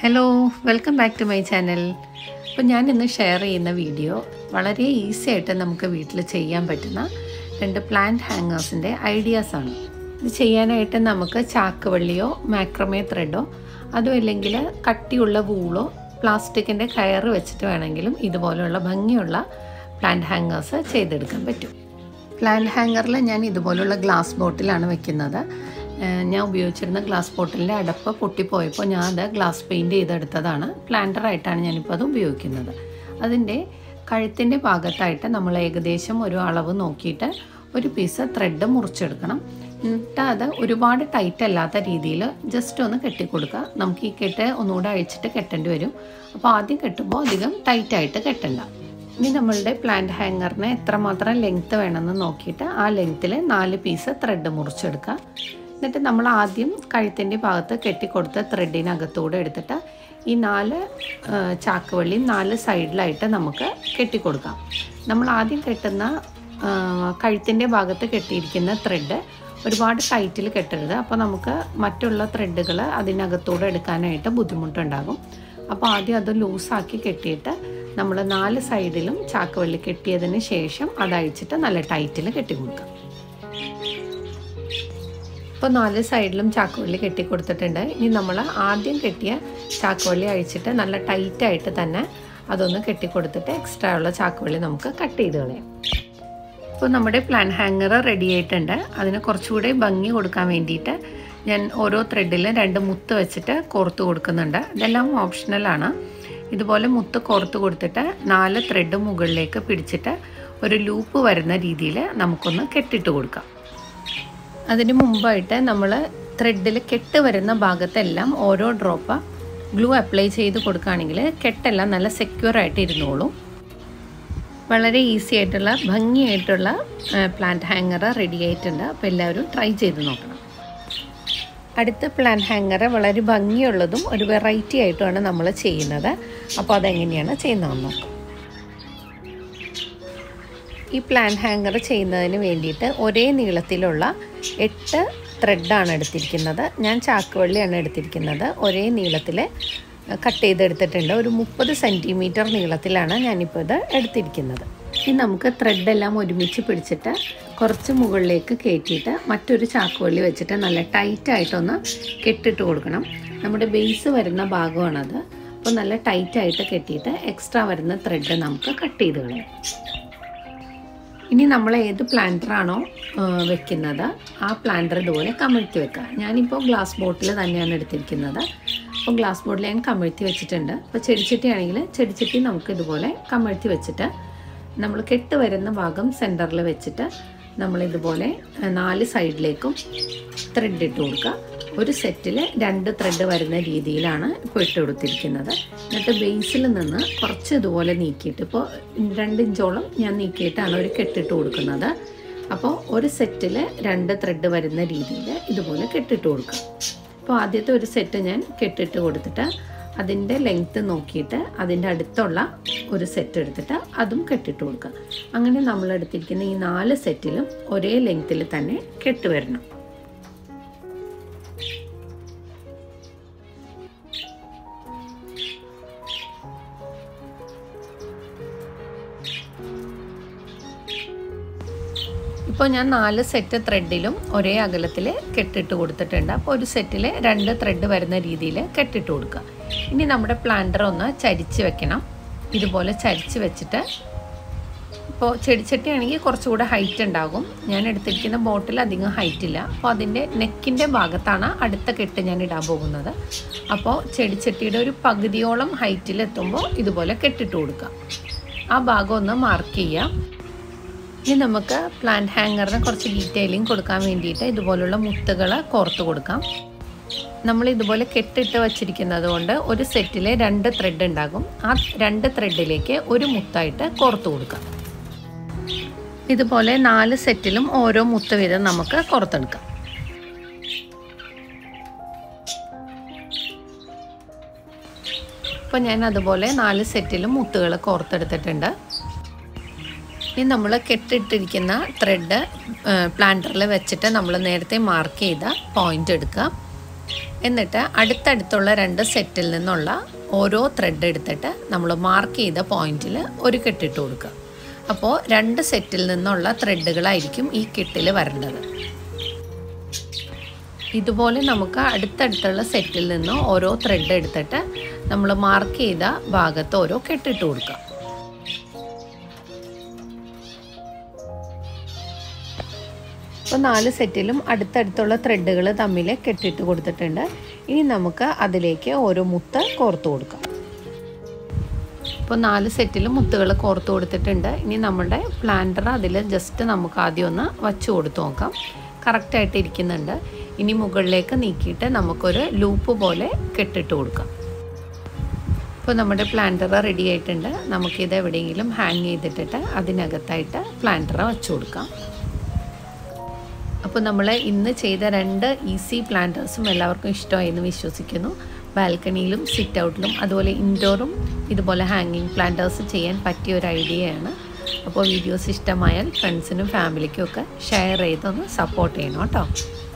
hello welcome back to my channel അപ്പോൾ ഞാൻ ഇന്ന് ഷെയർ ചെയ്യുന്ന വീഡിയോ വളരെ ഈസി ആയിട്ട് നമുക്ക് വീട്ടിൽ ചെയ്യാൻ പറ്റുന്ന രണ്ട് പ്ലാന്റ് ഹാങ്ങേഴ്സിൻ്റെ ഐഡിയാസാണ് ഇത് ചെയ്യാനായിട്ട് നമുക്ക് ചാക്കുവള്ളിയോ മാക്രമേ ത്രെഡോ അതും അല്ലെങ്കിൽ കട്ടിയുള്ള വൂളോ പ്ലാസ്റ്റിക്കിൻ്റെ കയറ് വെച്ചിട്ട് വേണമെങ്കിലും ഇതുപോലെയുള്ള ഭംഗിയുള്ള പ്ലാന്റ് ഹാങ്ങേഴ്സ് ചെയ്തെടുക്കാൻ പറ്റും പ്ലാന്റ് ഹാങ്ങറിൽ ഞാൻ ഇതുപോലുള്ള ഗ്ലാസ് ബോട്ടിലാണ് വെക്കുന്നത് ഏഹ് ഞാൻ ഉപയോഗിച്ചിരുന്ന ഗ്ലാസ് ബോട്ടിലിൻ്റെ അടപ്പ് പൊട്ടിപ്പോയപ്പോൾ ഞാൻ അത് ഗ്ലാസ് പെയിൻറ് ചെയ്തെടുത്തതാണ് പ്ലാന്ററായിട്ടാണ് ഞാനിപ്പോൾ അത് ഉപയോഗിക്കുന്നത് അതിൻ്റെ കഴുത്തിൻ്റെ ഭാഗത്തായിട്ട് നമ്മൾ ഏകദേശം ഒരു അളവ് നോക്കിയിട്ട് ഒരു പീസ് ത്രെഡ് മുറിച്ചെടുക്കണം എന്നിട്ട് അത് ഒരുപാട് ടൈറ്റ് അല്ലാത്ത രീതിയിൽ ജസ്റ്റ് ഒന്ന് കെട്ടിക്കൊടുക്കുക നമുക്ക് ഈ കെട്ട് ഒന്നുകൂടെ അഴിച്ചിട്ട് കെട്ടേണ്ടി വരും അപ്പോൾ ആദ്യം കെട്ടുമ്പോൾ അധികം ടൈറ്റായിട്ട് കെട്ടണ്ട ഇനി നമ്മളുടെ പ്ലാന്റ് ഹാങ്ങറിന് എത്രമാത്രം ലെങ്ത്ത് വേണമെന്ന് നോക്കിയിട്ട് ആ ലെങ്ത്തിൽ നാല് പീസ് ത്രെഡ് മുറിച്ചെടുക്കുക എന്നിട്ട് നമ്മൾ ആദ്യം കഴുത്തിൻ്റെ ഭാഗത്ത് കെട്ടിക്കൊടുത്ത ത്രെഡിനകത്തൂടെ എടുത്തിട്ട് ഈ നാല് ആ, ചാക്കുവള്ളി നാല് സൈഡിലായിട്ട് നമുക്ക് കെട്ടിക്കൊടുക്കാം നമ്മൾ ആദ്യം കെട്ടുന്ന കഴുത്തിൻ്റെ ഭാഗത്ത് കെട്ടിയിരിക്കുന്ന ത്രെഡ് ഒരുപാട് ടൈറ്റിൽ കെട്ടരുത് അപ്പോൾ നമുക്ക് മറ്റുള്ള ത്രെഡുകൾ അതിനകത്തൂടെ എടുക്കാനായിട്ട് ബുദ്ധിമുട്ടുണ്ടാകും അപ്പോൾ ആദ്യം അത് ലൂസാക്കി കെട്ടിയിട്ട് നമ്മൾ നാല് സൈഡിലും ചാക്കുവള്ളി കെട്ടിയതിന് ശേഷം അത് അഴിച്ചിട്ട് നല്ല ടൈറ്റിൽ കെട്ടി കൊടുക്കാം ഇപ്പോൾ നാല് സൈഡിലും ചാക്കുവള്ളി കെട്ടി കൊടുത്തിട്ടുണ്ട് ഇനി നമ്മൾ ആദ്യം കെട്ടിയ ചാക്കുവള്ളി അഴിച്ചിട്ട് നല്ല ടൈറ്റായിട്ട് തന്നെ അതൊന്ന് കെട്ടിക്കൊടുത്തിട്ട് എക്സ്ട്രാ ഉള്ള ചാക്കുവള്ളി നമുക്ക് കട്ട് ചെയ്ത് കളയാം ഇപ്പോൾ നമ്മുടെ പ്ലാൻ ഹാങ്ങർ റെഡി ആയിട്ടുണ്ട് അതിന് കുറച്ചുകൂടി ഭംഗി കൊടുക്കാൻ വേണ്ടിയിട്ട് ഞാൻ ഓരോ ത്രെഡിലും രണ്ട് മുത്ത് വെച്ചിട്ട് കോർത്ത് കൊടുക്കുന്നുണ്ട് ഇതെല്ലാം ഓപ്ഷണലാണ് ഇതുപോലെ മുത്ത് കോർത്ത് കൊടുത്തിട്ട് നാല് ത്രെഡ് മുകളിലേക്ക് പിടിച്ചിട്ട് ഒരു ലൂപ്പ് വരുന്ന രീതിയിൽ നമുക്കൊന്ന് കെട്ടിട്ട് കൊടുക്കാം അതിന് മുമ്പായിട്ട് നമ്മൾ ത്രെഡിൽ കെട്ട് വരുന്ന ഭാഗത്തെല്ലാം ഓരോ ഡ്രോപ്പ് ഗ്ലൂ അപ്ലൈ ചെയ്ത് കൊടുക്കുകയാണെങ്കിൽ കെട്ടെല്ലാം നല്ല സെക്യൂർ ആയിട്ട് ഇരുന്നോളും വളരെ ഈസി ആയിട്ടുള്ള ഭംഗിയായിട്ടുള്ള പ്ലാന്റ് ഹാങ്ങർ റെഡി ആയിട്ടുണ്ട് അപ്പോൾ എല്ലാവരും ട്രൈ ചെയ്ത് നോക്കണം അടുത്ത പ്ലാന്റ് ഹാങ്ങർ വളരെ ഭംഗിയുള്ളതും ഒരു വെറൈറ്റി ആയിട്ടുമാണ് നമ്മൾ ചെയ്യുന്നത് അപ്പോൾ അതെങ്ങനെയാണ് ചെയ്യുന്നതെന്ന് നോക്കാം ഈ പ്ലാൻ ഹാങ്ങർ ചെയ്യുന്നതിന് വേണ്ടിയിട്ട് ഒരേ നീളത്തിലുള്ള എട്ട് ത്രെഡാണ് എടുത്തിരിക്കുന്നത് ഞാൻ ചാക്കുവള്ളിയാണ് എടുത്തിരിക്കുന്നത് ഒരേ നീളത്തിൽ കട്ട് ചെയ്തെടുത്തിട്ടുണ്ട് ഒരു മുപ്പത് സെൻറ്റിമീറ്റർ നീളത്തിലാണ് ഞാനിപ്പോൾ ഇത് എടുത്തിരിക്കുന്നത് ഇനി നമുക്ക് ത്രെഡെല്ലാം ഒരുമിച്ച് പിടിച്ചിട്ട് കുറച്ച് മുകളിലേക്ക് കയറ്റിയിട്ട് മറ്റൊരു ചാക്കുവള്ളി വെച്ചിട്ട് നല്ല ടൈറ്റായിട്ടൊന്ന് കെട്ടിട്ട് കൊടുക്കണം നമ്മുടെ ബേസ് വരുന്ന ഭാഗമാണത് അപ്പോൾ നല്ല ടൈറ്റായിട്ട് കെട്ടിയിട്ട് എക്സ്ട്രാ വരുന്ന ത്രെഡ് നമുക്ക് കട്ട് ചെയ്ത് കളയാം ഇനി നമ്മൾ ഏത് പ്ലാന്ററാണോ വെക്കുന്നത് ആ പ്ലാന്റർ ഇതുപോലെ കമിഴ്ത്തി വെക്കുക ഞാനിപ്പോൾ ഗ്ലാസ് ബോട്ടിൽ തന്നെയാണ് എടുത്തിരിക്കുന്നത് അപ്പോൾ ഗ്ലാസ് ബോട്ടിൽ ഞാൻ കമിഴ്ത്തി വെച്ചിട്ടുണ്ട് അപ്പോൾ ചെടിച്ചട്ടി ആണെങ്കിൽ ചെടിച്ചട്ടി നമുക്ക് ഇതുപോലെ കമിഴ്ത്തി വെച്ചിട്ട് നമ്മൾ കെട്ട് വരുന്ന ഭാഗം സെൻറ്ററിൽ വെച്ചിട്ട് നമ്മളിതുപോലെ നാല് സൈഡിലേക്കും ത്രെഡ് ഇട്ട് കൊടുക്കുക ഒരു സെറ്റിൽ രണ്ട് ത്രെഡ് വരുന്ന രീതിയിലാണ് ഇപ്പോൾ ഇട്ട് കൊടുത്തിരിക്കുന്നത് എന്നിട്ട് ബേസിൽ നിന്ന് കുറച്ച് ഇതുപോലെ നീക്കിയിട്ട് ഇപ്പോൾ രണ്ട് ഇഞ്ചോളം ഞാൻ നീക്കിയിട്ടാണ് ഒരു കെട്ടിട്ട് കൊടുക്കുന്നത് അപ്പോൾ ഒരു സെറ്റിൽ രണ്ട് ത്രെഡ് വരുന്ന രീതിയിൽ ഇതുപോലെ കെട്ടിട്ട് കൊടുക്കുക അപ്പോൾ ആദ്യത്തെ ഒരു സെറ്റ് ഞാൻ കെട്ടിട്ട് കൊടുത്തിട്ട് അതിൻ്റെ ലെങ്ത്ത് നോക്കിയിട്ട് അതിൻ്റെ അടുത്തുള്ള ഒരു സെറ്റ് എടുത്തിട്ട് അതും കെട്ടിട്ട് കൊടുക്കുക അങ്ങനെ നമ്മൾ എടുത്തിരിക്കുന്ന ഈ നാല് സെറ്റിലും ഒരേ ലെങ്ത്തിൽ തന്നെ കെട്ട് വരണം ഇപ്പോൾ ഞാൻ നാല് സെറ്റ് ത്രെഡിലും ഒരേ അകലത്തിൽ കെട്ടിട്ട് കൊടുത്തിട്ടുണ്ട് അപ്പോൾ ഒരു സെറ്റിൽ രണ്ട് ത്രെഡ് വരുന്ന രീതിയിൽ കെട്ടിട്ട് കൊടുക്കുക ഇനി നമ്മുടെ പ്ലാന്റർ ഒന്ന് ചരിച്ച് വെക്കണം ഇതുപോലെ ചരിച്ച് വെച്ചിട്ട് ഇപ്പോൾ ചെടിച്ചട്ടി ആണെങ്കിൽ കുറച്ചുകൂടെ ഹൈറ്റ് ഉണ്ടാകും ഞാൻ എടുത്തിരിക്കുന്ന ബോട്ടിൽ അധികം ഹൈറ്റ് ഇല്ല അപ്പോൾ അതിൻ്റെ നെക്കിൻ്റെ ഭാഗത്താണ് അടുത്ത കെട്ട് ഞാൻ ഇടാൻ പോകുന്നത് അപ്പോൾ ചെടിച്ചട്ടിയുടെ ഒരു പകുതിയോളം ഹൈറ്റിൽ എത്തുമ്പോൾ ഇതുപോലെ കെട്ടിട്ട് കൊടുക്കുക ആ ഭാഗം ഒന്ന് മാർക്ക് ചെയ്യാം ഇനി നമുക്ക് പ്ലാന്റ് ഹാങ്ങറിന് കുറച്ച് ഡീറ്റെയിലിംഗ് കൊടുക്കാൻ വേണ്ടിയിട്ട് ഇതുപോലുള്ള മുത്തുകൾ കോർത്ത് കൊടുക്കാം നമ്മൾ ഇതുപോലെ കെട്ടിട്ട് വച്ചിരിക്കുന്നത് കൊണ്ട് ഒരു സെറ്റിൽ രണ്ട് ത്രെഡ് ഉണ്ടാകും ആ രണ്ട് ത്രെഡിലേക്ക് ഒരു മുത്തായിട്ട് കോർത്ത് കൊടുക്കാം ഇതുപോലെ നാല് സെറ്റിലും ഓരോ മുത്ത് വീതം നമുക്ക് കോർത്തെടുക്കാം ഇപ്പോൾ ഞാൻ അതുപോലെ നാല് സെറ്റിലും മുത്തുകൾ കോർത്തെടുത്തിട്ടുണ്ട് ഇനി നമ്മൾ കെട്ടിട്ടിരിക്കുന്ന ത്രെഡ് പ്ലാന്ററിൽ വെച്ചിട്ട് നമ്മൾ നേരത്തെ മാർക്ക് ചെയ്ത പോയിന്റ് എടുക്കുക എന്നിട്ട് അടുത്തടുത്തുള്ള രണ്ട് സെറ്റിൽ നിന്നുള്ള ഓരോ ത്രെഡ് എടുത്തിട്ട് നമ്മൾ മാർക്ക് ചെയ്ത പോയിന്റിൽ ഒരു കെട്ടിട്ട് കൊടുക്കുക അപ്പോൾ രണ്ട് സെറ്റിൽ നിന്നുള്ള ത്രെഡുകളായിരിക്കും ഈ കെട്ടിൽ വരേണ്ടത് ഇതുപോലെ നമുക്ക് അടുത്തടുത്തുള്ള സെറ്റിൽ നിന്ന് ഓരോ ത്രെഡ് എടുത്തിട്ട് നമ്മൾ മാർക്ക് ചെയ്ത ഭാഗത്ത് ഓരോ കെട്ടിട്ട് കൊടുക്കുക ഇപ്പോൾ നാല് സെറ്റിലും അടുത്തടുത്തുള്ള ത്രെഡുകൾ തമ്മിൽ കെട്ടിട്ട് കൊടുത്തിട്ടുണ്ട് ഇനി നമുക്ക് അതിലേക്ക് ഓരോ മുത്ത് കോർത്ത് കൊടുക്കാം ഇപ്പോൾ നാല് സെറ്റിലും മുത്തുകൾ കോർത്ത് കൊടുത്തിട്ടുണ്ട് ഇനി നമ്മുടെ പ്ലാന്റർ അതിൽ ജസ്റ്റ് നമുക്ക് ആദ്യം ഒന്ന് വച്ച് കൊടുത്ത് നോക്കാം കറക്റ്റായിട്ട് ഇരിക്കുന്നുണ്ട് ഇനി മുകളിലേക്ക് നീക്കിയിട്ട് നമുക്കൊരു ലൂപ്പ് പോലെ കെട്ടിട്ട് കൊടുക്കാം ഇപ്പോൾ നമ്മുടെ പ്ലാന്റർ റെഡി ആയിട്ടുണ്ട് നമുക്കിത് എവിടെയെങ്കിലും ഹാങ് ചെയ്തിട്ടിട്ട് അതിനകത്തായിട്ട് പ്ലാന്റർ വച്ച് കൊടുക്കാം അപ്പോൾ നമ്മൾ ഇന്ന് ചെയ്ത രണ്ട് ഈസി പ്ലാന്റേഴ്സും എല്ലാവർക്കും ഇഷ്ടമായി എന്ന് വിശ്വസിക്കുന്നു ബാൽക്കണിയിലും സിറ്റ് ഔട്ടിലും അതുപോലെ ഇൻഡോറും ഇതുപോലെ ഹാങ്ങിങ് പ്ലാന്റേഴ്സ് ചെയ്യാൻ പറ്റിയ ഒരു ഐഡിയയാണ് അപ്പോൾ വീഡിയോസ് ഇഷ്ടമായാൽ ഫ്രണ്ട്സിനും ഫാമിലിക്കും ഒക്കെ ഷെയർ ചെയ്തൊന്ന് സപ്പോർട്ട് ചെയ്യണം കേട്ടോ